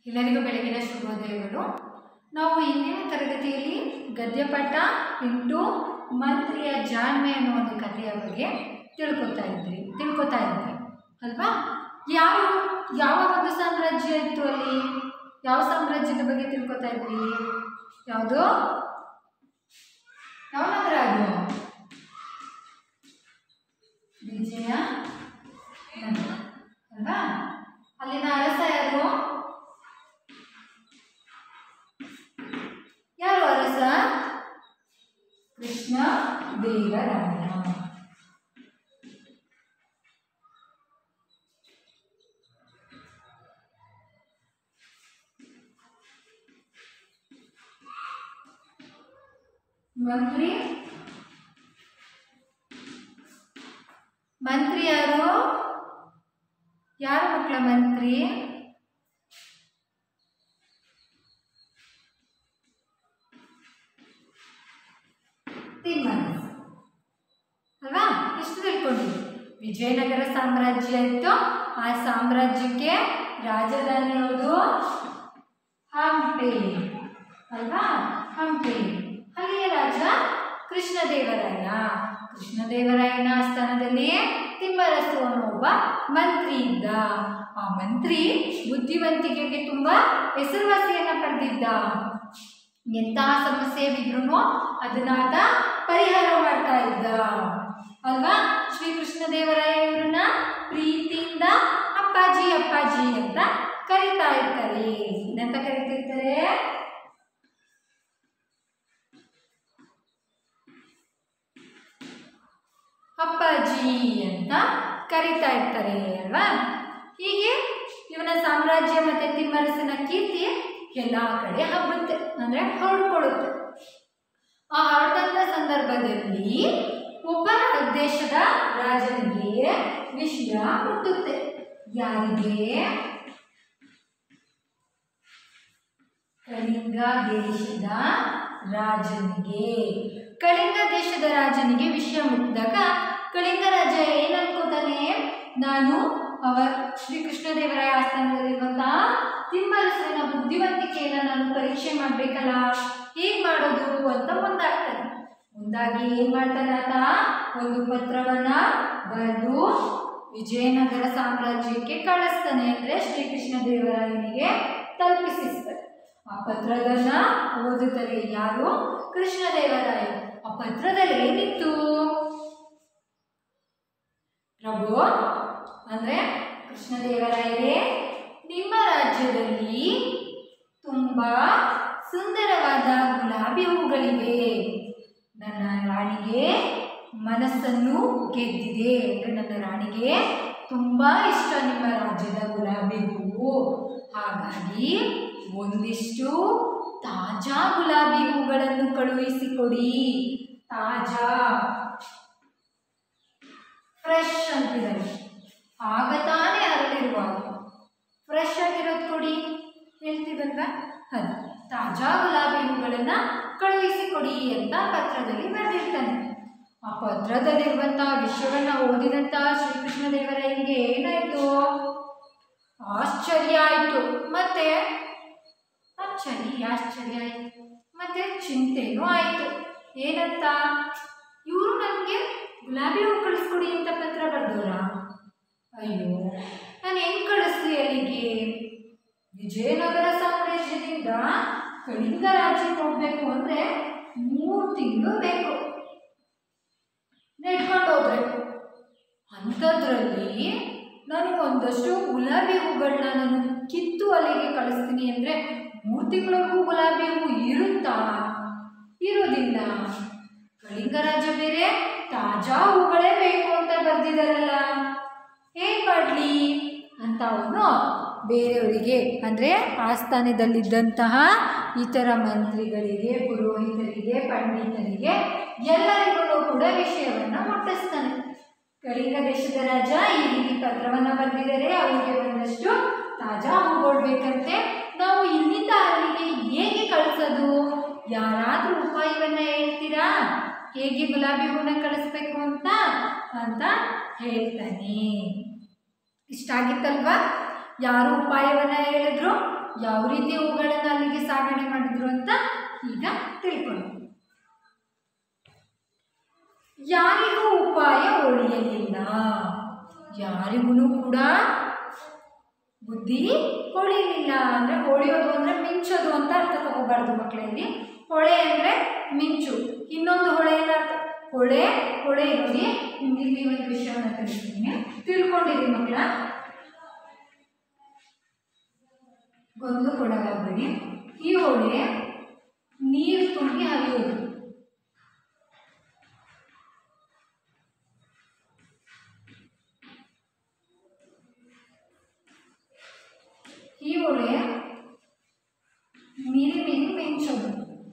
ಎಲ್ಲರಿಗೂ ಬೆಳಗಿನ ಶುಭೋದಯಗಳು ನಾವು ಇಂದಿನ ತರಗತಿಯಲ್ಲಿ ಗದ್ಯಪಾಠ ಇಂಟು ಮಂತ್ರಿಯ ಜಾಣ್ಮೆ ಅನ್ನೋ ಒಂದು ಕಥೆಯ ಬಗ್ಗೆ ತಿಳ್ಕೊತಾ ಇದ್ರಿ ತಿಳ್ಕೊತಾ ಇದ್ರಿ ಅಲ್ವಾ ಯಾವ ಯಾವ ಒಂದು ಸಾಮ್ರಾಜ್ಯ ಇತ್ತು ಅಲ್ಲಿ ಯಾವ ಸಾಮ್ರಾಜ್ಯದ ಬಗ್ಗೆ ತಿಳ್ಕೊತಾ ಇದ್ವಿ ಯಾವುದು ಯಾವ ನಗರ ಅದು ವಿಜಯ ನಗರ ಅಲ್ವಾ ಅಲ್ಲಿನ ಅರಸ ಯಾರು ಯಾರು ಅರಸ ಕೃಷ್ಣ ದೇವರಾಯ ಮಂತ್ರಿ ಮಂತ್ರಿ ಯಾರು ಯಾರು ಮಕ್ಕಳ ಮಂತ್ರಿ ತಿಮ್ಮನ ಅಲ್ವಾ ಎಷ್ಟು ತಿಳ್ಕೊಂಡಿದ್ವಿ ವಿಜಯನಗರ ಸಾಮ್ರಾಜ್ಯ ಇತ್ತು ಆ ಸಾಮ್ರಾಜ್ಯಕ್ಕೆ ರಾಜಧಾನಿ ಯಾವುದು ಹಂಪಿ ಅಲ್ವಾ ಹಂಪಿ ಅಲ್ಲಿಯ ರಾಜ ಕೃಷ್ಣದೇವರಾಯ ಕೃಷ್ಣದೇವರಾಯನ ಆಸ್ಥಾನದಲ್ಲಿ ತಿಮ್ಮರಸು ಅನ್ನೋ ಒಬ್ಬ ಮಂತ್ರಿ ಇದ್ದ ಆ ಮಂತ್ರಿ ಬುದ್ಧಿವಂತಿಕೆಗೆ ತುಂಬಾ ಹೆಸರುವಾಸಿಯನ್ನ ಪಡೆದಿದ್ದ ಎಂತಹ ಸಮಸ್ಯೆ ಬಿದ್ರೂ ಅದನ್ನ ಆತ ಪರಿಹಾರ ಮಾಡ್ತಾ ಇದ್ದ ಅಲ್ವಾ ಶ್ರೀ ಕೃಷ್ಣದೇವರಾಯ ಇವ್ರನ್ನ ಪ್ರೀತಿಯಿಂದ ಅಪ್ಪಾಜಿ ಅಪ್ಪಾಜಿ ಅಂತ ಕರೀತಾ ಇರ್ತಾರೆ ಏನಂತ ಕರಿತಿರ್ತಾರೆ ಅಪ್ಪಾಜಿ ಅಂತ ಕರೀತಾ ಇರ್ತಾರೆ ಅಲ್ವಾ ಹೀಗೆ ಇವನ ಸಾಮ್ರಾಜ್ಯ ಮತ್ತೆ ತಿಮ್ಮರಸನ ಕೀರ್ತಿ ಎಲ್ಲ ಕಡೆ ಹಬ್ಬುತ್ತೆ ಅಂದ್ರೆ ಹರಡ್ಕೊಳ್ಳುತ್ತೆ ಆ ಹರಡಂತ ಸಂದರ್ಭದಲ್ಲಿ ಒಬ್ಬ ದೇಶದ ರಾಜನಿಗೆ ವಿಷಯ ಮುಟ್ಟುತ್ತೆ ಯಾರಿಗೆ ಕಳಿಂಗ ದೇಶದ ರಾಜನಿಗೆ ಕಳಿಂಗ ದೇಶದ ರಾಜನಿಗೆ ವಿಷಯ ಮುಟ್ಟಿದಾಗ ಕಳಿಂಗ ರಾಜ ಏನ್ ಅನ್ಕೋತಾನೆ ನಾನು ಅವ ಶ್ರೀ ಕೃಷ್ಣದೇವರಾಯ ಆಸ್ಥಾನದಲ್ಲಿರುವಂತಹ ತಿಮ್ಮರಸನ ಬುದ್ಧಿವಂತಿಕೆಯನ್ನ ನಾನು ಪರೀಕ್ಷೆ ಮಾಡ್ಬೇಕಲ್ಲ ಹೇಗ್ ಮಾಡೋದು ಅಂತ ಮುಂದಾಗ್ತಾನೆ ಮುಂದಾಗಿ ಏನ್ ಮಾಡ್ತಾನೆ ಆತ ಒಂದು ಪತ್ರವನ್ನ ಬರೆದು ವಿಜಯನಗರ ಸಾಮ್ರಾಜ್ಯಕ್ಕೆ ಕಳಿಸ್ತಾನೆ ಅಂದ್ರೆ ಶ್ರೀಕೃಷ್ಣ ದೇವರಾಯನಿಗೆ ತಲುಪಿಸಿಸ್ತಾನೆ ಆ ಪತ್ರದನ್ನ ಓದುತ್ತಾರೆ ಯಾರು ಕೃಷ್ಣದೇವರಾಯ ಆ ಪತ್ರದಲ್ಲಿ ಏನಿತ್ತು ಪ್ರಭು ಅಂದ್ರೆ ಕೃಷ್ಣದೇವರಾಯರೇ ನಿಮ್ಮ ರಾಜ್ಯದಲ್ಲಿ ತುಂಬಾ ಸುಂದರವಾದ ಗುಲಾಬಿ ಹೂಗಳಿವೆ ನನ್ನ ರಾಣಿಗೆ ಮನಸ್ಸನ್ನು ಗೆದ್ದಿದೆ ಅಂದ್ರೆ ನನ್ನ ರಾಣಿಗೆ ತುಂಬಾ ಇಷ್ಟ ನಿಮ್ಮ ರಾಜ್ಯದ ಗುಲಾಬಿ ಹೂವು ಹಾಗಾಗಿ ಒಂದಿಷ್ಟು ತಾಜಾ ಗುಲಾಬಿ ಹೂಗಳನ್ನು ಕಳುಹಿಸಿಕೊಡಿ ತಾಜಾ ಫ್ರೆಶ್ ಅಂತಿದ್ದಾರೆ ಆಗ ತಾನೇ ಅರಳಿರುವಾಗ ಫ್ರೆಶ್ ಆಗಿರೋದು ಕೊಡಿ ಹೇಳ್ತೀವಲ್ವಾ ಅದು ತಾಜಾ ಗುಲಾಬಿ ಹೂಗಳನ್ನು ಕಳುಹಿಸಿಕೊಡಿ ಅಂತ ಪತ್ರದಲ್ಲಿ ಬರೆದಿರ್ತಾನೆ ಆ ಪತ್ರದಲ್ಲಿರುವಂತಹ ವಿಷಯವನ್ನ ಓದಿದಂತಹ ಶ್ರೀಕೃಷ್ಣ ದೇವರಾಯನಿಗೆ ಏನಾಯ್ತು ಆಶ್ಚರ್ಯ ಆಯಿತು ಮತ್ತೆ ಆಶ್ಚರ್ಯ ಆಶ್ಚರ್ಯ ಆಯಿತು ಮತ್ತೆ ಚಿಂತೆನೂ ಆಯಿತು ಏನಂತ ಇವರು ನನಗೆ ಗುಲಾಬಿ ಹೂ ಕಳಿಸ್ಕೊಡಿ ಅಂತ ಪತ್ರ ಬರ್ದೋರಾ ಅಯ್ಯೋ ನಾನು ಹೆಂಗ್ ಕಳಿಸ್ಲಿ ಅಲ್ಲಿಗೆ ವಿಜಯನಗರ ಸಾಮ್ರಾಜ್ಯದಿಂದ ಕಳಿಂಗ ರಾಜ್ಯಕ್ಕೆ ಹೋಗ್ಬೇಕು ಅಂದ್ರೆ ಮೂರು ತಿಂಗಳು ಬೇಕು ನೆಟ್ಕೊಂಡು ಹೋಗ್ಬೇಕು ಅಂಥದ್ರಲ್ಲಿ ನಾನು ಒಂದಷ್ಟು ಗುಲಾಬಿ ಹೂಗಳನ್ನ ನಾನು ಕಿತ್ತು ಅಲ್ಲಿಗೆ ಕಳಿಸ್ತೀನಿ ಅಂದರೆ ಮೂರು ತಿಂಗಳಿಗೂ ಗುಲಾಬಿ ಹೂ ಇರುತ್ತಾ ಇರೋದಿಲ್ಲ ಕಳಿಂಗ ರಾಜ ಬೇರೆ ತಾಜಾ ಹೂಗಳೇ ಬೇಕು ಅಂತ ಬರ್ದಿದಾರಲ್ಲ ಏನ್ ಮಾಡಲಿ ಅಂತ ಅವನು ಬೇರೆಯವರಿಗೆ ಅಂದರೆ ಆಸ್ಥಾನದಲ್ಲಿದ್ದಂತಹ ಇತರ ಮಂತ್ರಿಗಳಿಗೆ ಪುರೋಹಿತರಿಗೆ ಪಂಡಿತರಿಗೆ ಎಲ್ಲರಿಗೂ ಕೂಡ ವಿಷಯವನ್ನು ಮುಟ್ಟಿಸ್ತಾನೆ ಕಳಿಂಗ ದೇಶದ ರಾಜ ಈ ರೀತಿ ಪತ್ರವನ್ನು ಬರೆದಿದ್ದಾರೆ ಅವರಿಗೆ ಒಂದಷ್ಟು ತಾಜಾ ಹೂಗಳು ಬೇಕಂತೆ ನಾವು ಇಲ್ಲಿಂದ ಅಲ್ಲಿಗೆ ಹೇಗೆ ಕಳಿಸೋದು ಯಾರಾದರೂ ಉಪಾಯವನ್ನ ಹೇಳ್ತೀರಾ ಹೇಗೆ ಗುಲಾಬಿ ಹೂನ ಕಳಿಸ್ಬೇಕು ಅಂತ ಅಂತ ಹೇಳ್ತಾನೆ ಇಷ್ಟ ಆಗಿತ್ತಲ್ವಾ ಯಾರು ಉಪಾಯವನ್ನ ಹೇಳಿದ್ರು ಯಾವ ರೀತಿ ಹೂಗಳನ್ನು ಅಲ್ಲಿಗೆ ಸಾಗಣೆ ಮಾಡಿದ್ರು ಅಂತ ಈಗ ತಿಳ್ಕೊಳ್ಳಿ ಯಾರಿಗೂ ಉಪಾಯ ಒಳಿಯಲಿಲ್ಲ ಯಾರಿಗೂ ಕೂಡ ಬುದ್ಧಿ ಹೊಳಿಲಿಲ್ಲ ಅಂದರೆ ಹೊಳೆಯೋದು ಅಂದರೆ ಮಿಂಚೋದು ಅಂತ ಅರ್ಥ ತಗೋಬಾರ್ದು ಮಕ್ಕಳಲ್ಲಿ ಹೊಳೆ ಅಂದರೆ ಮಿಂಚು ಇನ್ನೊಂದು ಹೊಳೆ ಏನ ಅರ್ಥ ಹೊಳೆ ಹೊಳೆ ನೋಡಿ ನಿಮಗೆ ಒಂದು ವಿಷಯವನ್ನು ತಿಳಿಸ್ತೀನಿ ತಿಳ್ಕೊಂಡಿರಿ ಮಕ್ಕಳ ಗೊಂದು ಕೊಡಲಾಗಬೇಡಿ ಈ ಹೊಳೆ ನೀರು ತುಂಬಿ ಹರಿಯೋದು ಈ ಹೊಳೆ ನೀರಿ ನೀರು ಮಿಂಚೋದು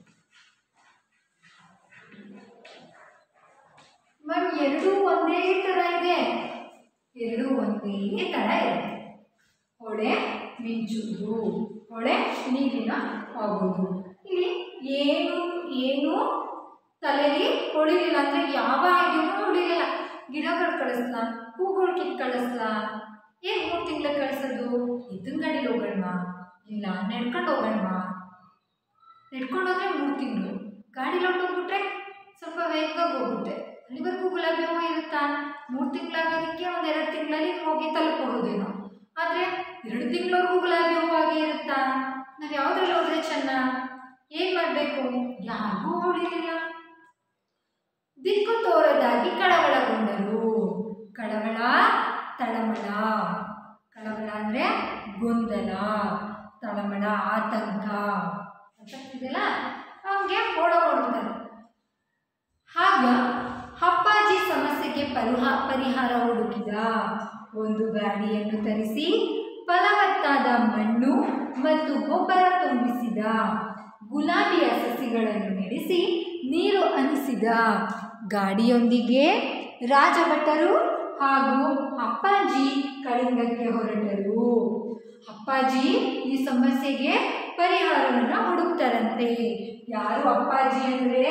ಮ್ಯಾಮ್ ಎರಡೂ ಒಂದೇ ಥರ ಇದೆ ಎರಡೂ ಒಂದೇ ಥರ ಇದೆ ಹೊಳೆ ಮಿಂಚುವುದು ಹೊಳೆ ನೀರಿನ ಆಗೋದು ಇಲ್ಲಿ ಏನು ಏನು ತಲೆಯಲ್ಲಿ ಹೊಳಿಲಿಲ್ಲ ಅಂದರೆ ಯಾವ ಐಡಿಯಾನು ಹೊಳಿಲಿಲ್ಲ ಗಿಡಗಳು ಕಳಿಸ್ಲ ಹೂಗಳು ಕಿತ್ತು ಕಳಿಸ್ಲ ಏನು ಮೂರು ತಿಂಗಳ ಕಳಿಸೋದು ಇದ್ದನ್ ಗಾಡೀಲಿ ಹೋಗೋಣವಾ ಇಲ್ಲ ನಡ್ಕೊಂಡು ಹೋಗೋಣವಾ ನಡ್ಕೊಂಡು ಹೋದ್ರೆ ಮೂರು ತಿಂಗಳು ಗಾಡೀಲಿ ಹೊಂಟೋಗ್ಬಿಟ್ರೆ ಸ್ವಲ್ಪ ವೇಗವಾಗಿ ಹೋಗುತ್ತೆ ಅಲ್ಲಿವರೆಗೂ ಗುಲಾಬಿ ಹೂವು ಇರುತ್ತಾ ಮೂರು ತಿಂಗಳಾಗೋದಕ್ಕೆ ಒಂದು ಎರಡು ತಿಂಗಳಲ್ಲಿ ಹೋಗಿ ತಲುಪಬಹುದೇನೋ ಆದರೆ ಎರಡು ತಿಂಗಳವರೆಗೂ ಗುಲಾಬಿ ಹೂವಾಗಿ ಇರುತ್ತಾ ನಾವು ಯಾವುದ್ರಲ್ಲಿ ಹೋದ್ರೆ ಚೆನ್ನ ಏನು ಮಾಡಬೇಕು ಯಾರಿಗೂ ಹೊಡಿಲಿಲ್ಲ ದಿಕ್ಕು ತೋರದಾಗಿ ಕಳವಳಗೊಂಡರು ಕಳವಳ ತಳಮಳ ಕಳವಳ ಅಂದರೆ ಗೊಂದಲ ತಳಮಳ ಆತಂಕ ಗೊತ್ತಾಗ್ತಿದೆಯಲ್ಲ ಅವನಿಗೆ ಓಡೋಡ್ತಾರೆ ಆಗ ಅಪ್ಪಾಜಿ ಸಮಸ್ಯೆಗೆ ಪರಿಹಾ ಪರಿಹಾರ ಹುಡುಕಿದ ಒಂದು ಗಾಡಿಯನ್ನು ತರಿಸಿ ಫಲವತ್ತಾದ ಮಣ್ಣು ಮತ್ತು ಗೊಬ್ಬರ ತುಂಬಿಸಿದ ಗುಲಾಬಿಯ ಸಸಿಗಳನ್ನು ನೆಡೆಸಿ ನೀರು ಹನಿಸಿದ ಗಾಡಿಯೊಂದಿಗೆ ರಾಜಭಟರು ಹಾಗೂ ಅಪ್ಪಾಜಿ ಕಳಿಂಗಕ್ಕೆ ಹೊರಟರು ಅಪ್ಪಾಜಿ ಈ ಸಮಸ್ಯೆಗೆ ಪರಿಹಾರವನ್ನು ಹುಡುಕ್ತಾರಂತೆ ಯಾರು ಅಪ್ಪಾಜಿ ಅಂದರೆ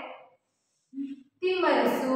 ತಿಮ್ಮರಸು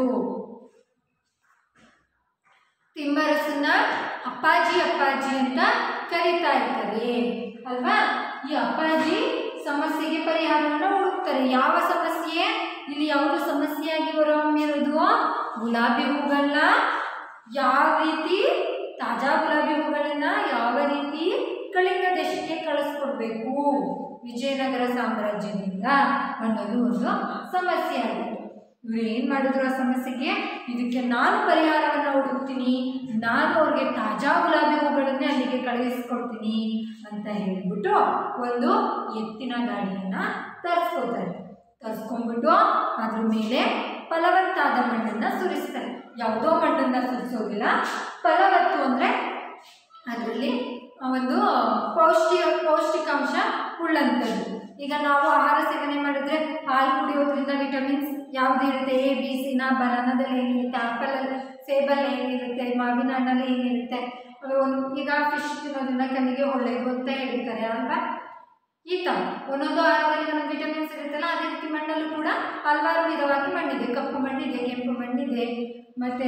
ತಿಮ್ಮರಸನ್ನ ಅಪ್ಪಾಜಿ ಅಪ್ಪಾಜಿ ಅಂತ ಕರೀತಾ ಇರ್ತಾರೆ ಅಲ್ವಾ ಈ ಅಪ್ಪಾಜಿ ಸಮಸ್ಯೆಗೆ ಪರಿಹಾರವನ್ನು ಹುಡುಕ್ತಾರೆ ಯಾವ ಸಮಸ್ಯೆ ಇಲ್ಲಿ ಯಾವುದು ಸಮಸ್ಯೆಯಾಗಿ ಹೊರಹೊಮ್ಮಿರೋದು ಗುಲಾಬಿ ಹೂಗಳನ್ನ ಯಾವ ರೀತಿ ತಾಜಾ ಗುಲಾಬಿ ಹೂಗಳನ್ನ ಯಾವ ರೀತಿ ಕಳಿಂಗ ದೇಶಕ್ಕೆ ಕಳಿಸ್ಕೊಡ್ಬೇಕು ವಿಜಯನಗರ ಸಾಮ್ರಾಜ್ಯದಿಂದ ಅನ್ನೋದು ಒಂದು ಸಮಸ್ಯೆ ಆಗಿತ್ತು ಇವ್ರು ಏನು ಮಾಡಿದ್ರು ಆ ಸಮಸ್ಯೆಗೆ ಇದಕ್ಕೆ ನಾನು ಪರಿಹಾರವನ್ನು ಹುಡುಕ್ತೀನಿ ನಾನು ಅವ್ರಿಗೆ ತಾಜಾ ಗುಲಾಬಿ ಹೂಗಳನ್ನೇ ಅಲ್ಲಿಗೆ ಕಳುಹಿಸ್ಕೊಡ್ತೀನಿ ಅಂತ ಹೇಳ್ಬಿಟ್ಟು ಒಂದು ಎತ್ತಿನ ಗಾಡಿಯನ್ನು ತರಿಸ್ಕೊತಾರೆ ತರಿಸ್ಕೊಂಡ್ಬಿಟ್ಟು ಅದ್ರ ಮೇಲೆ ಫಲವತ್ತಾದ ಮಣ್ಣನ್ನು ಸುರಿಸ್ತಾರೆ ಯಾವುದೋ ಮಣ್ಣನ್ನು ಸುರಿಸೋದಿಲ್ಲ ಫಲವತ್ತು ಅಂದರೆ ಅದರಲ್ಲಿ ಒಂದು ಪೌಷ್ಟಿ ಪೌಷ್ಟಿಕಾಂಶ ಉಳ್ಳಂಥದ್ದು ಈಗ ನಾವು ಆಹಾರ ಸೇವನೆ ಮಾಡಿದ್ರೆ ಹಾಲು ಕುಡಿಯೋದ್ರಿಂದ ವಿಟಮಿನ್ಸ್ ಯಾವುದು ಇರುತ್ತೆ ಎ ಬಿ ಸಿನ ಬನಾನದಲ್ಲಿ ಏನಿರುತ್ತೆ ಆ್ಯಪಲಲ್ಲಿ ಸೇಬಲ್ಲಿ ಏನಿರುತ್ತೆ ಮಾವಿನ ಹಣ್ಣಲ್ಲಿ ಏನಿರುತ್ತೆ ಅದು ಒಂದು ಈಗ ಫಿಶ್ ತಿನ್ನೋದ್ರಿಂದ ಕಣ್ಣಿಗೆ ಒಳ್ಳೆಯದು ಅಂತ ಹೇಳ್ತಾರೆ ಅಲ್ವಾ ಈ ಥರ ಒಂದೊಂದು ಆಹಾರದಲ್ಲಿ ಒಂದೊಂದು ವಿಟಮಿನ್ಸ್ ಇರುತ್ತಲ್ಲ ಅದೇ ರೀತಿ ಮಣ್ಣಲ್ಲೂ ಕೂಡ ಹಲವಾರು ವಿಧವಾಗಿ ಮಣ್ಣಿದೆ ಕಪ್ಪು ಮಣ್ಣಿದೆ ಕೆಂಪು ಮಣ್ಣಿದೆ ಮತ್ತು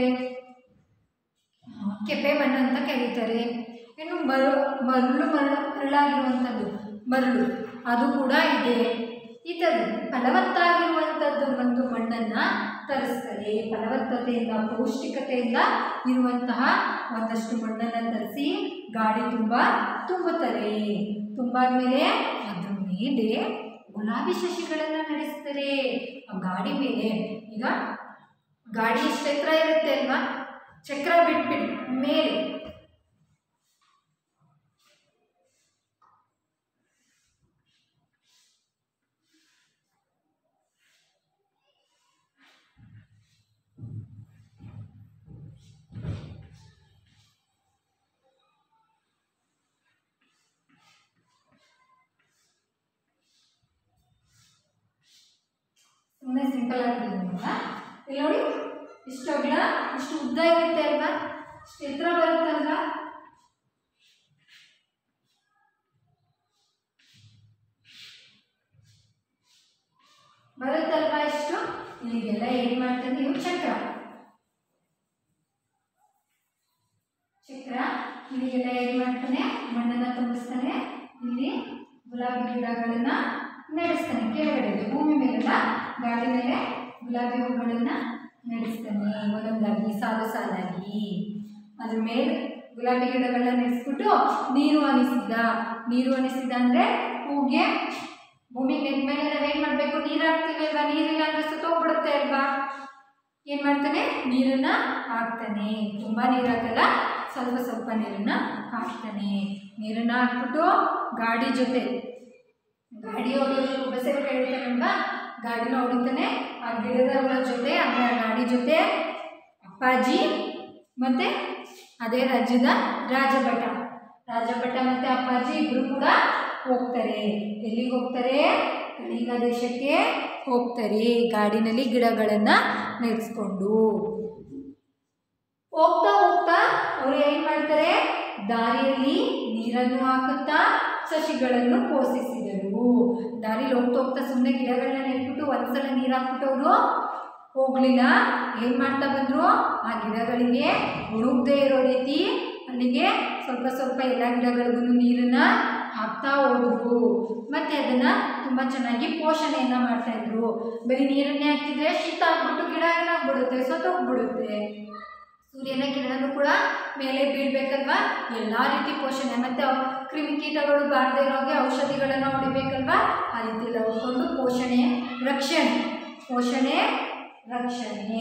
ಕೆಪ್ಪೆ ಮಣ್ಣು ಅಂತ ಕರೀತಾರೆ ಇನ್ನು ಮರು ಮರಳು ಮರಳು ಮರಳಾಗಿರುವಂಥದ್ದು ಮರಳು ಅದು ಕೂಡ ಇದೆ ಈ ಥರ ಫಲವತ್ತಾಗಿರುವಂಥದ್ದು ಒಂದು ಮಣ್ಣನ್ನು ತರಿಸ್ತಾರೆ ಫಲವತ್ತತೆಯಿಂದ ಪೌಷ್ಟಿಕತೆಯಿಂದ ಇರುವಂತಹ ಒಂದಷ್ಟು ಮಣ್ಣನ್ನು ತರಿಸಿ ಗಾಡಿ ತುಂಬ ತುಂಬುತ್ತಾರೆ ತುಂಬಾದ್ಮೇಲೆ ಅದ್ರ ಮೇಲೆ ಗುಲಾಬಿ ಸಸಿಗಳನ್ನು ನಡೆಸ್ತಾರೆ ಆ ಗಾಡಿ ಮೇಲೆ ಈಗ ಗಾಡಿ ಎಷ್ಟು ಎತ್ತರ ಇರುತ್ತೆ ಅಲ್ವಾ ಚಕ್ರ ಬಿಟ್ಬಿಟ್ಟು ಮೇಲೆ ಸುಮ್ಮನೆ ಸಿಂಪಲ್ ಆಗಿದ್ದೀನಲ್ವಾ ಇಲ್ಲಿ ನೋಡಿ ಇಷ್ಟು ಅಗಲ ಇಷ್ಟು ಉದ್ದ ಇರುತ್ತೆ ಅಲ್ವಾ ಇಷ್ಟು ಎತ್ತರ ಬರುತ್ತಲ್ವಾ ಬರುತ್ತಲ್ವಾ ಇಷ್ಟು ಇಲ್ಲಿಗೆಲ್ಲ ಏನು ಮಾಡ್ತಾರೆ ನೀವು ಚಕ್ರ ಚಕ್ರ ಇಲ್ಲಿಗೆಲ್ಲ ಏನು ಮಾಡ್ತಾನೆ ಮಣ್ಣನ್ನು ತುಂಬಿಸ್ತಾನೆ ಇಲ್ಲಿ ಗುಲಾಬಿ ಗಿಡಗಳನ್ನ ನಡೆಸ್ತಾನೆ ಕೆಳಗಡೆ ಭೂಮಿ ಮೇಲೆಲ್ಲ ಗಾಡಿ ಮೇಲೆ ಗುಲಾಬಿ ಹೂಗಳನ್ನ ನಡೆಸ್ತಾನೆ ಒಂದೊಂದಾಗಿ ಸಾಲು ಸಾಲಾಗಿ ಅದ್ರ ಮೇಲೆ ಗುಲಾಬಿ ಗಿಡಗಳನ್ನ ನೆಡೆಸ್ಬಿಟ್ಟು ನೀರು ಅನಿಸಿದ ನೀರು ಅನಿಸಿದ ಅಂದ್ರೆ ಹೂಗೆ ಭೂಮಿ ಮೇಲೆ ನಾವೇನ್ ಮಾಡ್ಬೇಕು ನೀರು ಹಾಕ್ತೀವಿ ಅಲ್ವಾ ನೀರಿಲ್ಲ ಅಂದ್ರೆ ಸುತ್ತೋಗ್ಬಿಡುತ್ತೆ ಅಲ್ವಾ ಏನ್ ಮಾಡ್ತಾನೆ ನೀರನ್ನ ಹಾಕ್ತಾನೆ ತುಂಬಾ ನೀರು ಹಾಕಲ್ಲ ಸ್ವಲ್ಪ ಸ್ವಲ್ಪ ನೀರನ್ನ ಹಾಕ್ತಾನೆ ನೀರನ್ನ ಹಾಕ್ಬಿಟ್ಟು ಗಾಡಿ ಜೊತೆ ಗಾಡಿ ಹೊಡೆಯೋದು ಬಸ್ಸಲ್ಲಿ ಹೇಳ್ತಾನಲ್ವಾ ಗಾಡಿನ ಹೊಡಿತಾನೆ ಆ ಗಿಡದಗಳ ಜೊತೆ ಅಂದ್ರೆ ಆ ಗಾಡಿ ಜೊತೆ ಅಪ್ಪಾಜಿ ಮತ್ತೆ ಅದೇ ರಾಜ್ಯದ ರಾಜಭಟ ರಾಜಭಟ ಮತ್ತೆ ಅಪ್ಪಾಜಿ ಇಬ್ರು ಕೂಡ ಹೋಗ್ತಾರೆ ಎಲ್ಲಿಗೆ ಹೋಗ್ತಾರೆ ಕಳಿಂಗ ದೇಶಕ್ಕೆ ಹೋಗ್ತಾರೆ ಗಾಡಿನಲ್ಲಿ ಗಿಡಗಳನ್ನ ನೆನೆಸ್ಕೊಂಡು ಹೋಗ್ತಾ ಹೋಗ್ತಾ ಅವರು ಏನ್ ಮಾಡ್ತಾರೆ ದಾರಿಯಲ್ಲಿ ನೀರನ್ನು ಹಾಕುತ್ತಾ ಸಸಿಗಳನ್ನು ಪೋಷಿಸಿದರು ದಾರಿಲಿ ಹೋಗ್ತಾ ಹೋಗ್ತಾ ಸುಮ್ಮನೆ ಗಿಡಗಳನ್ನ ನೆಟ್ಬಿಟ್ಟು ಒಂದ್ಸಲ ನೀರು ಹಾಕ್ಬಿಟ್ಟು ಅವರು ಹೋಗ್ಲಿಲ್ಲ ಏನ್ ಮಾಡ್ತಾ ಬಂದ್ರು ಆ ಗಿಡಗಳಿಗೆ ಹುಡುಗದೆ ಇರೋ ರೀತಿ ಅಲ್ಲಿಗೆ ಸ್ವಲ್ಪ ಸ್ವಲ್ಪ ಎಲ್ಲ ಗಿಡಗಳಿಗೂ ನೀರನ್ನ ಹಾಕ್ತಾ ಹೋದ್ರು ಮತ್ತೆ ಅದನ್ನ ತುಂಬಾ ಚೆನ್ನಾಗಿ ಪೋಷಣೆಯನ್ನ ಮಾಡ್ತಾ ಇದ್ರು ಬರೀ ನೀರನ್ನೇ ಹಾಕ್ತಿದ್ರೆ ಶೀತ ಆಗ್ಬಿಟ್ಟು ಗಿಡ ಏನಾಗ್ಬಿಡುತ್ತೆ ಸತ್ತೋಗ್ಬಿಡುತ್ತೆ ಸೂರ್ಯನ ಕಿರಣನು ಕೂಡ ಮೇಲೆ ಬೀಳ್ಬೇಕಲ್ವಾ ಎಲ್ಲ ರೀತಿ ಪೋಷಣೆ ಮತ್ತೆ ಅವ್ ಕ್ರಿಮಿಕೀಟಗಳು ಬಾರದೇ ಇರೋಗೆ ಔಷಧಿಗಳನ್ನು ಹೊಡಿಬೇಕಲ್ವಾ ಆ ರೀತಿ ಎಲ್ಲ ಹೊಡ್ಕೊಂಡು ಪೋಷಣೆ ರಕ್ಷಣೆ ಪೋಷಣೆ ರಕ್ಷಣೆ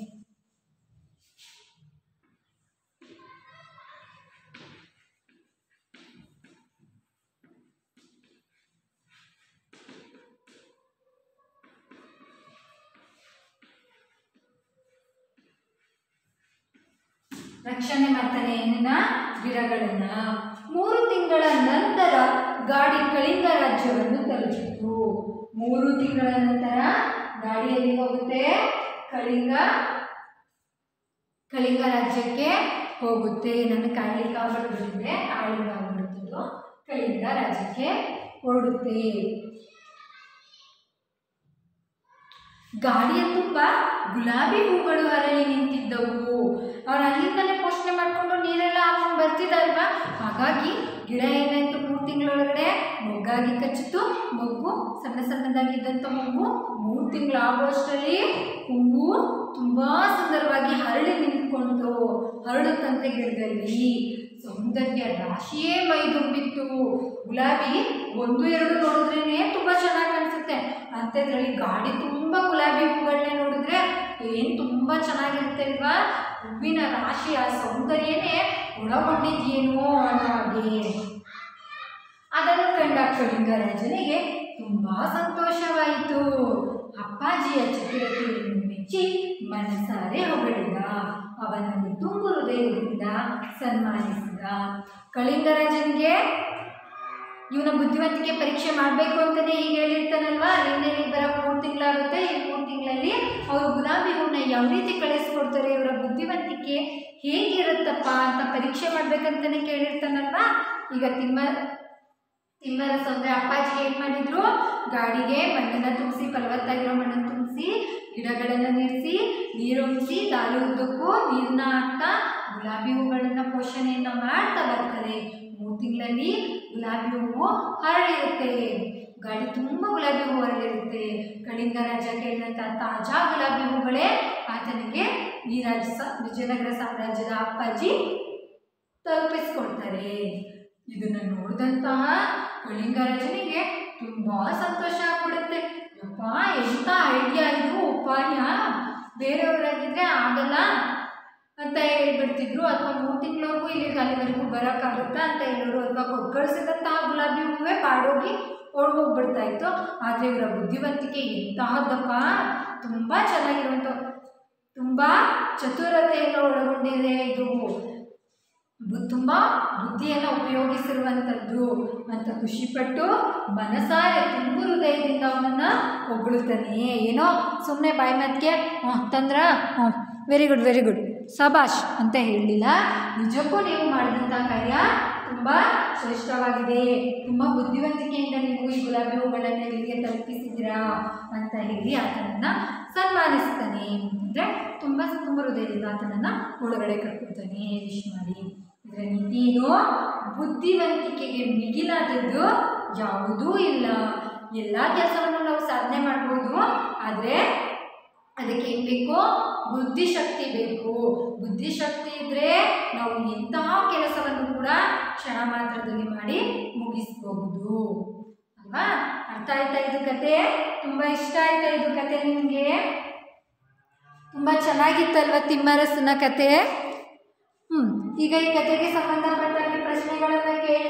ರಕ್ಷಣೆ ಮಾಡ್ತಾನೆ ಏನನ್ನ ಗಿಡಗಳನ್ನ ಮೂರು ತಿಂಗಳ ನಂತರ ಗಾಡಿ ಕಳಿಂಗ ರಾಜ್ಯವನ್ನು ತಲುಪಿತು ಮೂರು ತಿಂಗಳ ನಂತರ ಗಾಡಿ ಎಲ್ಲಿಗೆ ಹೋಗುತ್ತೆ ಕಳಿಂಗ ಕಳಿಂಗ ರಾಜ್ಯಕ್ಕೆ ಹೋಗುತ್ತೆ ನನ್ನ ಕಾಯ್ಲಿಕ್ಕೆ ಆಗ್ಬಿಡ್ಬಿಟ್ಟಿದೆ ಕಾಳಿಂಗ ಆಗ್ಬಿಡ್ತದೋ ಕಳಿಂಗ ರಾಜ್ಯಕ್ಕೆ ಹೊರಡುತ್ತೆ ಗಾಡಿಯ ತುಂಬ ಗುಲಾಬಿ ಹೂಗಳು ಅರಳಿ ನಿಂತಿದ್ದವು ಅವ್ರು ಅಲ್ಲಿಂದಲೇ ಪೋಷಣೆ ಮಾಡಿಕೊಂಡು ನೀರೆಲ್ಲ ಹಾಕೊಂಡು ಬರ್ತಿದ್ದಲ್ವಾ ಹಾಗಾಗಿ ಗಿಡ ಏನಾಯ್ತು ಮೂರು ತಿಂಗಳೊಳಗಡೆ ಮೊಗ್ಗಾಗಿ ಕಚ್ಚಿತು ಮೊಗ್ಗು ಸಣ್ಣ ಸಣ್ಣದಾಗಿದ್ದಂಥ ಮೊಗ್ಗು ಮೂರು ತಿಂಗಳು ಆಗುವಷ್ಟರಲ್ಲಿ ಹೂವು ತುಂಬ ಸುಂದರವಾಗಿ ಹರಳಿ ನಿಂತ್ಕೊಂಡು ಹರಡುತ್ತಂತೆ ಗಿಡದಲ್ಲಿ ಸೌಂದರ್ಯ ರಾಶಿಯೇ ಮೈದುಂಬಿತ್ತು ಗುಲಾಬಿ ಒಂದು ಎರಡು ನೋಡಿದ್ರೇನೆ ತುಂಬ ಚೆನ್ನಾಗಿ ಕಾಣಿಸುತ್ತೆ ಅಂಥದ್ರಲ್ಲಿ ಗಾಡಿ ತುಂಬ ಗುಲಾಬಿ ಹೂಗಳನ್ನ ನೋಡಿದ್ರೆ ಏನು ತುಂಬ ಚೆನ್ನಾಗಿರುತ್ತೆ ಅಲ್ವಾ ಹೂವಿನ ರಾಶಿ ಆ ಸೌಂದರ್ಯನೇ ಒಳಗೊಂಡಿದ್ಯೇನೋ ಅನ್ನೋ ಹಾಗೆ ಅದನ್ನು ಕಂಡ ಕಳಿಂಗರಾಜನಿಗೆ ತುಂಬಾ ಸಂತೋಷವಾಯಿತು ಅಪ್ಪಾಜಿಯ ಚತುರತೆಯನ್ನು ಮೆಚ್ಚಿ ಮನಸಾರೆ ಹೊಗಳಿದ ಅವನನ್ನು ತುಂಬು ಹೃದಯದಿಂದ ಸನ್ಮಾನಿಸಿದ ಕಳಿಂಗರಾಜನಿಗೆ ಇವನ ಬುದ್ಧಿವಂತಿಕೆ ಪರೀಕ್ಷೆ ಮಾಡಬೇಕು ಅಂತಲೇ ಹೀಗೆ ಹೇಳಿರ್ತಾನಲ್ವಾ ಅಲ್ಲಿಂದ ಇಲ್ಲಿಗೆ ಬರೋ ಮೂರು ತಿಂಗಳಾಗುತ್ತೆ ಈ ಮೂರು ತಿಂಗಳಲ್ಲಿ ಅವರು ಗುಲಾಬಿ ಹೂವನ್ನ ಯಾವ ರೀತಿ ಕಳಿಸ್ಕೊಡ್ತಾರೆ ಇವರ ಬುದ್ಧಿವಂತಿಕೆ ಹೇಗಿರುತ್ತಪ್ಪ ಅಂತ ಪರೀಕ್ಷೆ ಮಾಡ್ಬೇಕಂತಲೇ ಕೇಳಿರ್ತಾನಲ್ವಾ ಈಗ ತಿಮ್ಮ ತಿಮ್ಮರಸ ಅಂದರೆ ಅಪ್ಪಾಜಿ ಏನು ಮಾಡಿದ್ರು ಗಾಡಿಗೆ ಮಣ್ಣನ್ನು ತುಂಬಿಸಿ ಫಲವತ್ತಾಗಿರೋ ಮಣ್ಣನ್ನು ತುಂಬಿಸಿ ಗಿಡಗಳನ್ನು ನೆರೆಸಿ ನೀರೊಂದಿಸಿ ದಾರಿ ಉದ್ದಕ್ಕೂ ನೀರನ್ನ ಹಾಕ್ತಾ ಗುಲಾಬಿ ಹೂಗಳನ್ನು ಪೋಷಣೆಯನ್ನು ಮಾಡ್ತಾ ಬರ್ತಾರೆ ಮೂರು ತಿಂಗಳಲ್ಲಿ ಗುಲಾಬಿ ಹೂವು ಹರಳಿರುತ್ತೆ ಗಾಡಿ ತುಂಬ ಗುಲಾಬಿ ಹೂವು ಹರಳಿರುತ್ತೆ ಕಳಿಂಗ ರಾಜ ಕೇಳಿದಂಥ ತಾಜಾ ಗುಲಾಬಿ ಹೂಗಳೇ ಆತನಿಗೆ ಈ ರಾಜ್ಯ ಸ ವಿಜಯನಗರ ಸಾಮ್ರಾಜ್ಯದ ಅಪ್ಪಾಜಿ ತಲುಪಿಸ್ಕೊಳ್ತಾರೆ ಇದನ್ನು ನೋಡಿದಂತಹ ಕಳಿಂಗ ರಾಜನಿಗೆ ತುಂಬಾ ಸಂತೋಷ ಆಗ್ಬಿಡುತ್ತೆ ಯಪ್ಪ ಎಂಥ ಐಡಿಯಾ ಇದು ಉಪಾಯ ಬೇರೆಯವರಾಗಿದ್ರೆ ಆಗಲ್ಲ ಅಂತ ಹೇಳ್ಬಿಡ್ತಿದ್ರು ಅಥವಾ ಮೂರು ತಿಂಗಳವರೆಗೂ ಇಲ್ಲಿಗೆ ಅಲ್ಲಿವರೆಗೂ ಬರೋಕ್ಕಾಗುತ್ತಾ ಅಂತ ಹೇಳೋರು ಅಥವಾ ಕೊಟ್ಟು ಕಳಿಸಿದಂತಹ ಗುಲಾಬಿ ಹೂವೇ ಬಾಡೋಗಿ ಓಡ್ಹೋಗ್ಬಿಡ್ತಾ ಇತ್ತು ಆದರೆ ಇವರ ಬುದ್ಧಿವಂತಿಕೆ ಎಂತಹದ್ದಪ್ಪ ತುಂಬ ಚೆನ್ನಾಗಿರುವಂಥ ತುಂಬ ಚತುರತೆಯನ್ನು ಒಳಗೊಂಡಿದೆ ಇದು ಬು- ತುಂಬ ಬುದ್ಧಿಯನ್ನು ಉಪಯೋಗಿಸಿರುವಂಥದ್ದು ಅಂತ ಖುಷಿಪಟ್ಟು ಮನಸಾರೆ ತುಂಬು ಹೃದಯದಿಂದ ಅವನನ್ನು ಹೊಗಳುತ್ತಾನೆ ಏನೋ ಸುಮ್ಮನೆ ಬಾಯಿ ಮಾತಿಗೆ ಹ್ಞೂ ತಂದ್ರ ಹ್ಞೂ ವೆರಿ ಗುಡ್ ವೆರಿ ಗುಡ್ ಸಬಾಷ್ ಅಂತ ಹೇಳಲಿಲ್ಲ ನಿಜಕ್ಕೂ ನೀವು ಮಾಡಿದಂಥ ಕಾರ್ಯ ತುಂಬ ಶ್ರೇಷ್ಠವಾಗಿದೆ ತುಂಬ ಬುದ್ಧಿವಂತಿಕೆಯಿಂದ ನೀವು ಈ ಗುಲಾಬಿ ಹೂಗಳನ್ನು ಇಲ್ಲಿಗೆ ತಲುಪಿಸಿದ್ದೀರಾ ಅಂತ ಹೇಳಿ ಆತನನ್ನು ಸನ್ಮಾನಿಸ್ತಾನೆ ಅಂದರೆ ತುಂಬ ತುಂಬ ಹೃದಯದಿಂದ ಆತನನ್ನು ಒಳಗಡೆ ಕರ್ಕೊಳ್ತಾನೆ ವಿಶ್ ಮಾಡಿ ಇದರ ನೀತಿ ಏನು ಬುದ್ಧಿವಂತಿಕೆಗೆ ಮಿಗಿಲಾದದ್ದು ಯಾವುದೂ ಇಲ್ಲ ಎಲ್ಲ ಕೆಲಸವನ್ನು ನಾವು ಸಾಧನೆ ಮಾಡ್ಬೋದು ಆದರೆ ಅದಕ್ಕೆ ಏನು ಬೇಕು ಬುದ್ಧಿಶಕ್ತಿ ಬೇಕು ಬುದ್ಧಿಶಕ್ತಿ ಇದ್ದರೆ ನಾವು ಎಂತಹ ಕೆಲಸವನ್ನು ಕೂಡ ಕ್ಷಣ ಮಾತ್ರದಲ್ಲಿ ಮಾಡಿ ಮುಗಿಸ್ಬಹುದು ಅಲ್ವಾ ಅರ್ಥ ಆಯ್ತಾ ಇದು ಕತೆ ತುಂಬ ಇಷ್ಟ ಆಯ್ತಾ ಇದು ಕತೆ ನಿಮಗೆ ತುಂಬ ಚೆನ್ನಾಗಿತ್ತಲ್ವ ತಿಮ್ಮರಸನ ಕತೆ ಹ್ಞೂ ಈಗ ಈ ಕತೆಗೆ ಸಂಬಂಧಪಟ್ಟಾಗೆ ಪ್ರಶ್ನೆಗಳನ್ನು ಕೇಳ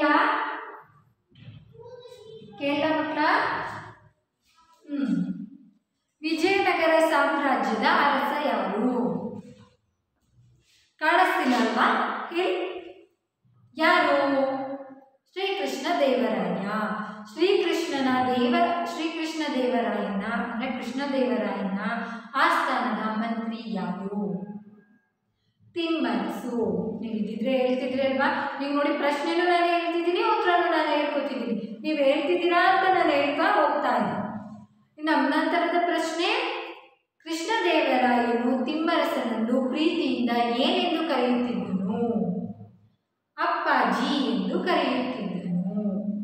ಕೇಳ ಮಕ್ಕಳ ಹ್ಞೂ ವಿಜಯನಗರ ಸಾಮ್ರಾಜ್ಯದ ಅರಸ ಯಾರು ಕಾಣಿಸ್ತಿಲ್ಲ ಅಲ್ವಾ ಹೇಳಿ ಯಾರು ಶ್ರೀಕೃಷ್ಣ ದೇವರಾಯ ಶ್ರೀಕೃಷ್ಣನ ದೇವ ಶ್ರೀಕೃಷ್ಣ ದೇವರಾಯನ ಅಂದರೆ ಕೃಷ್ಣ ದೇವರಾಯನ ಆಸ್ಥಾನದ ಮಂತ್ರಿ ಯಾರು ತಿಮ್ಮರಸು ನೀವು ಇದ್ದಿದ್ರೆ ಹೇಳ್ತಿದ್ರಿ ಅಲ್ವಾ ನೀವು ನೋಡಿ ಪ್ರಶ್ನೆನೂ ನಾನು ಹೇಳ್ತಿದ್ದೀನಿ ಉತ್ತರನೂ ನಾನು ಹೇಳ್ಕೊತಿದ್ದೀನಿ ನೀವು ಹೇಳ್ತಿದ್ದೀರಾ ಅಂತ ನಾನು ಹೇಳ್ತಾ ಹೋಗ್ತಾ ಇದ್ದೀನಿ ನಮ್ಮ ನಂತರದ ಪ್ರಶ್ನೆ ಕೃಷ್ಣದೇವರಾಯನು ತಿಮ್ಮರಸನನ್ನು ಪ್ರೀತಿಯಿಂದ ಏನೆಂದು ಕರೆಯುತ್ತಿದ್ದನು ಅಪ್ಪಾಜಿ ಎಂದು ಕರೆಯುತ್ತಿದ್ದನು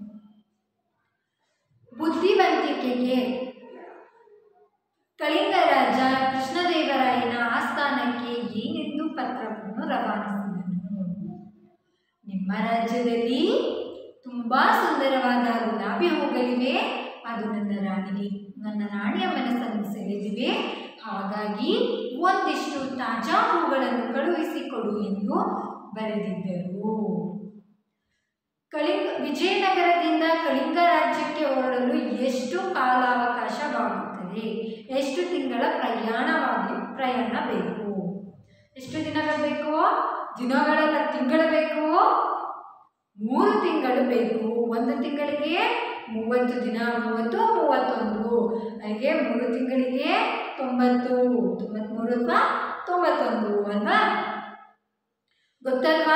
ಬುದ್ಧಿವಂತಿಕೆಗೆ ಕಳಿಂಗ ರಾಜ ಕೃಷ್ಣದೇವರಾಯನ ಆಸ್ಥಾನಕ್ಕೆ ಏನೆಂದು ಪತ್ರವನ್ನು ರವಾನಿಸಿದನು ನಿಮ್ಮ ರಾಜ್ಯದಲ್ಲಿ ತುಂಬಾ ಸುಂದರವಾದ ಗುಲಾಬಿ ಹೂಗಳಿವೆ ಅದು ನನ್ನ ರಾಣಿಗೆ ನನ್ನ ರಾಣಿಯ ಮನಸ್ಸನ್ನು ಸೆಳೆದಿವೆ ಹಾಗಾಗಿ ಒಂದಿಷ್ಟು ತಾಜಾ ಹೂಗಳನ್ನು ಕಳುಹಿಸಿಕೊಡು ಎಂದು ಬರೆದಿದ್ದರು ಕಳಿಂಗ ವಿಜಯನಗರದಿಂದ ಕಳಿಂಗ ರಾಜ್ಯಕ್ಕೆ ಹೊರಡಲು ಎಷ್ಟು ಕಾಲಾವಕಾಶವಾಗುತ್ತದೆ ಎಷ್ಟು ತಿಂಗಳ ಪ್ರಯಾಣವಾಗಿ ಪ್ರಯಾಣ ಬೇಕು ಎಷ್ಟು ದಿನಗಳು ಬೇಕು ದಿನಗಳಲ್ಲ ತಿಂಗಳು ಬೇಕು ಮೂರು ತಿಂಗಳು ಬೇಕು ಒಂದು ತಿಂಗಳಿಗೆ ಮೂವತ್ತು ದಿನ ಮೂವತ್ತು ಮೂವತ್ತೊಂದು ಹಾಗೆ ಮೂರು ತಿಂಗಳಿಗೆ ತೊಂಬತ್ತು ತೊಂಬತ್ಮೂರು ಅಥವಾ ತೊಂಬತ್ತೊಂದು ಅಲ್ವಾ ಗೊತ್ತಲ್ವಾ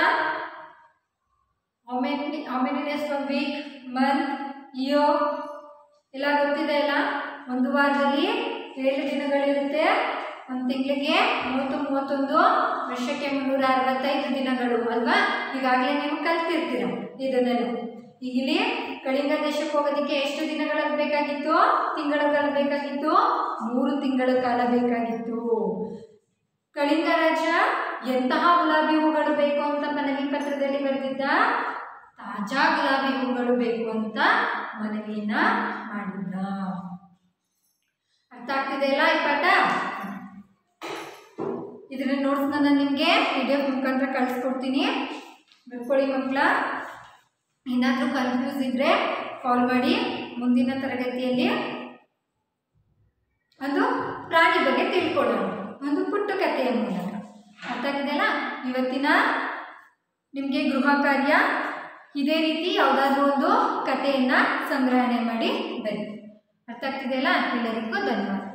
how many how many days for week month year ಎಲ್ಲ ಗೊತ್ತಿದೆ ಅಲ್ಲ ಒಂದು ವಾರದಲ್ಲಿ ಏಳು ದಿನಗಳಿರುತ್ತೆ ಒಂದು ತಿಂಗಳಿಗೆ ಮೂವತ್ತು ಮೂವತ್ತೊಂದು ವರ್ಷಕ್ಕೆ ಮುನ್ನೂರ ಅರವತ್ತೈದು ದಿನಗಳು ಅಲ್ವಾ ಈಗಾಗಲೇ ನೀವು ಕಲ್ತಿರ್ತೀರ ಇದನ್ನೆಲ್ಲ ಈಗ ಇಲ್ಲಿ ಕಳಿಂಗ ದೇಶಕ್ಕೆ ಹೋಗೋದಕ್ಕೆ ಎಷ್ಟು ದಿನಗಳು ಬೇಕಾಗಿತ್ತು ತಿಂಗಳುಗಳು ಬೇಕಾಗಿತ್ತು ಮೂರು ತಿಂಗಳ ಕಾಲ ಬೇಕಾಗಿತ್ತು ಕಳಿಂಗ ರಾಜ ಎಂತಹ ಗುಲಾಬಿ ಹೂಗಳು ಬೇಕು ಅಂತ ಮನವಿ ಪತ್ರದಲ್ಲಿ ಬರೆದಿದ್ದ ತಾಜಾ ಗುಲಾಬಿ ಹೂಗಳು ಬೇಕು ಅಂತ ಮನವಿಯನ್ನ ಮಾಡಿದ್ದ ಅರ್ಥ ಆಗ್ತಿದೆ ಇಲ್ಲ ಈ ಪಾಠ ಇದನ್ನ ನೋಟ್ಸ್ ನಾನು ನಿಮಗೆ ಪಿ ಡಿ ಎಫ್ ಮುಖಾಂತರ ಕಳಿಸ್ಕೊಡ್ತೀನಿ ಬರ್ಕೊಳ್ಳಿ ಮಕ್ಕಳ ಏನಾದರೂ ಕನ್ಫ್ಯೂಸ್ ಇದ್ದರೆ ಕಾಲ್ ಮಾಡಿ ಮುಂದಿನ ತರಗತಿಯಲ್ಲಿ ಒಂದು ಪ್ರಾಣಿ ಬಗ್ಗೆ ತಿಳ್ಕೊಳ್ಳೋಣ ಒಂದು ಪುಟ್ಟ ಕಥೆಯ ಮೂಲಕ ಅರ್ಥ ಆಗಿದೆಯಲ್ಲ ಇವತ್ತಿನ ನಿಮಗೆ ಗೃಹ ಕಾರ್ಯ ಇದೇ ರೀತಿ ಯಾವುದಾದ್ರೂ ಒಂದು ಕಥೆಯನ್ನು ಸಂಗ್ರಹಣೆ ಮಾಡಿ ಬನ್ನಿ ಅರ್ಥ ಆಗ್ತಿದೆಯಲ್ಲ ಎಲ್ಲರಿಗೂ ಧನ್ಯವಾದ